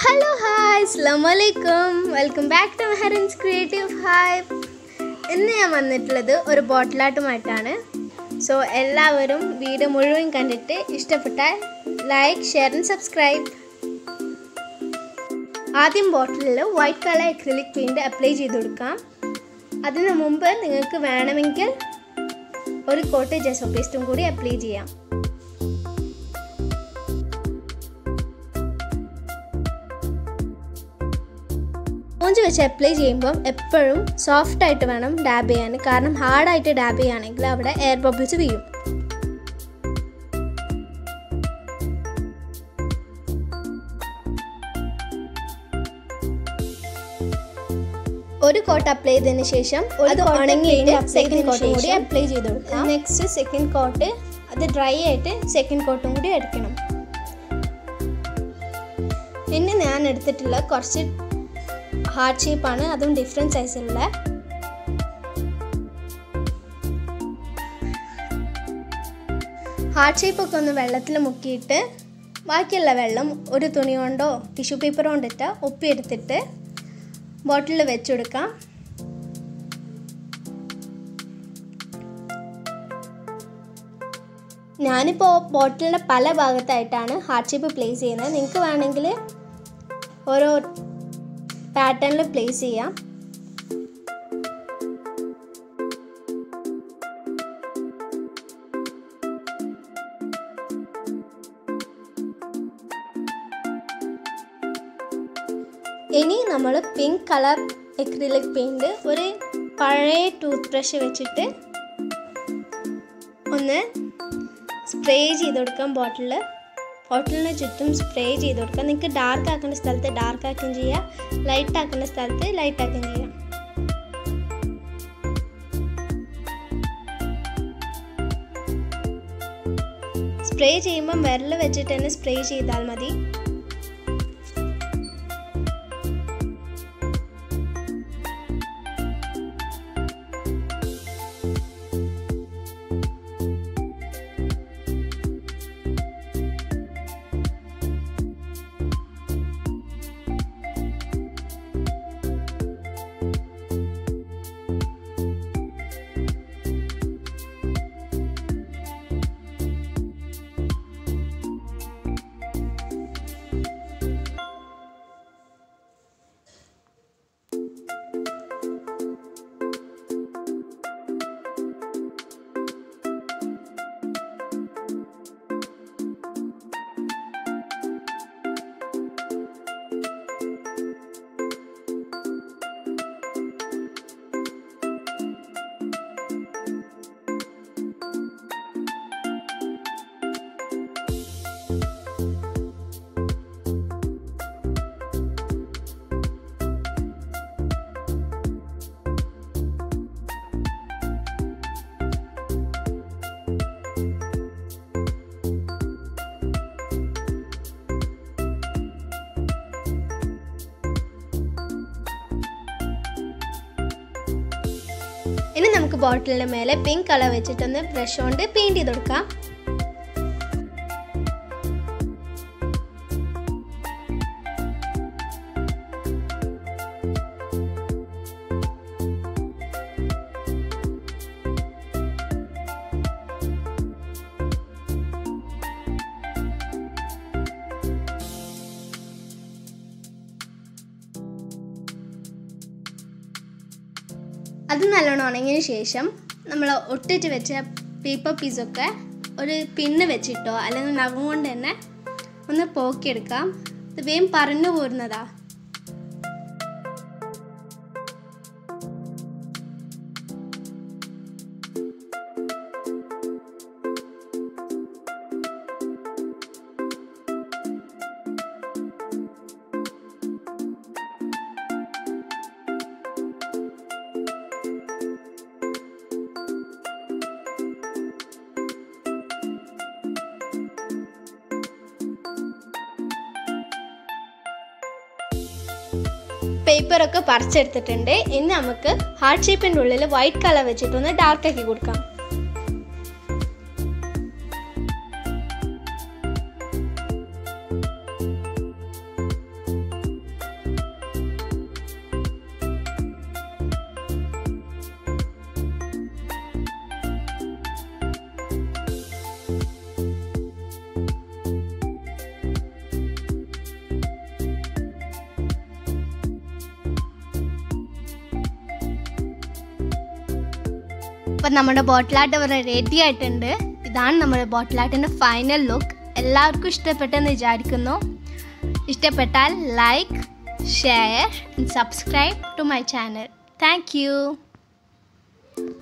hello hi അസ്സാം വലൈക്കും welcome back to Mehrin's creative hi ഇന്ന് ഞാൻ വന്നിട്ടുള്ളത് ഒരു ബോട്ടിലാട്ടുമായിട്ടാണ് സോ എല്ലാവരും വീഡിയോ മുഴുവൻ കണ്ടിട്ട് ഇഷ്ടപ്പെട്ടാൽ ലൈക്ക് ഷെയർ ആൻഡ് സബ്സ്ക്രൈബ് ആദ്യം ബോട്ടിലിൽ white colour acrylic paint apply ചെയ്ത് കൊടുക്കാം അതിന് മുമ്പ് നിങ്ങൾക്ക് വേണമെങ്കിൽ ഒരു കോട്ട് ജെസോ പേസ്റ്റും കൂടി അപ്ലൈ ചെയ്യാം സ്പോഞ്ച് വെച്ച് അപ്ലൈ ചെയ്യുമ്പം എപ്പോഴും സോഫ്റ്റ് ആയിട്ട് വേണം ഡാബ് ചെയ്യാൻ കാരണം ഹാർഡായിട്ട് ഡാബ് ചെയ്യുകയാണെങ്കിൽ അവിടെ എയർ ബബിൾസ് വീഴും ഒരു കോട്ട് അപ്ലൈ ചെയ്തതിന് ശേഷം അത് ഉണങ്ങിയിട്ട് സെക്കൻഡ് കോട്ടും കൂടി അപ്ലൈ ചെയ്ത് കൊടുക്കാം നെക്സ്റ്റ് സെക്കൻഡ് കോട്ട് അത് ഡ്രൈ ആയിട്ട് സെക്കൻഡ് കോട്ടും കൂടി എടുക്കണം പിന്നെ ഞാൻ എടുത്തിട്ടുള്ള കുറച്ച് ഹാർട്ട് ഷേപ്പാണ് അതും ഡിഫറെൻറ്റ് സൈസിലുള്ള ഹാർട്ട് ഷേപ്പൊക്കെ ഒന്ന് വെള്ളത്തിൽ മുക്കിയിട്ട് ബാക്കിയുള്ള വെള്ളം ഒരു തുണി കൊണ്ടോ ടിഷ്യൂ പേപ്പർ കൊണ്ടിട്ട് ഒപ്പിയെടുത്തിട്ട് ബോട്ടിലിൽ വെച്ചുകൊടുക്കാം ഞാനിപ്പോൾ ബോട്ടിലിൻ്റെ പല ഭാഗത്തായിട്ടാണ് ഹാർട്ട് ഷേപ്പ് പ്ലേസ് ചെയ്യുന്നത് നിങ്ങൾക്ക് വേണമെങ്കിൽ ഓരോ പാറ്റേണിൽ പ്ലേസ് ചെയ്യാം ഇനി നമ്മൾ പിങ്ക് കളർ എക്രിലിക് പെയിൻറ് ഒരു പഴയ ടൂത്ത് ബ്രഷ് വെച്ചിട്ട് ഒന്ന് സ്പ്രേ ചെയ്ത് കൊടുക്കാം ബോട്ടിൽ ബോട്ടിലിന് ചുറ്റും സ്പ്രേ ചെയ്ത് കൊടുക്കുക നിങ്ങൾക്ക് ഡാർക്ക് ആക്കേണ്ട സ്ഥലത്ത് ഡാർക്ക് ആക്കുകയും ചെയ്യാം ലൈറ്റ് ആക്കേണ്ട സ്ഥലത്ത് ലൈറ്റ് ആക്കുകയും ചെയ്യാം സ്പ്രേ ചെയ്യുമ്പം വിരൽ വെച്ചിട്ട് തന്നെ സ്പ്രേ ചെയ്താൽ മതി ഇനി നമുക്ക് ബോട്ടിലിൻ്റെ മേലെ പിങ്ക് കളർ വെച്ചിട്ടൊന്ന് ബ്രഷ് കൊണ്ട് പെയിൻറ് ചെയ്ത് കൊടുക്കാം അത് നല്ലോണം ഉണങ്ങിയതിന് ശേഷം നമ്മൾ ഒട്ടിച്ച് വെച്ച പേപ്പർ പീസൊക്കെ ഒരു പിന്ന് വെച്ചിട്ടോ അല്ലെങ്കിൽ നഖം കൊണ്ട് തന്നെ ഒന്ന് പോക്കിയെടുക്കാം ഇത് വേഗം പറഞ്ഞു പോരുന്നതാ പേപ്പറൊക്കെ പറിച്ചെടുത്തിട്ടുണ്ട് ഇനി നമുക്ക് ഹാർട്ട് ഷേപ്പിൻ്റെ ഉള്ളിൽ വൈറ്റ് കളർ വെച്ചിട്ടൊന്ന് ഡാർക്ക് ആക്കി കൊടുക്കാം ഇപ്പം നമ്മുടെ ബോട്ടിലാട്ട് ഇവിടെ റെഡി ആയിട്ടുണ്ട് ഇതാണ് നമ്മുടെ ബോട്ടിലാട്ടിൻ്റെ ഫൈനൽ ലുക്ക് എല്ലാവർക്കും ഇഷ്ടപ്പെട്ടെന്ന് വിചാരിക്കുന്നു ഇഷ്ടപ്പെട്ടാൽ like share and subscribe to my channel thank U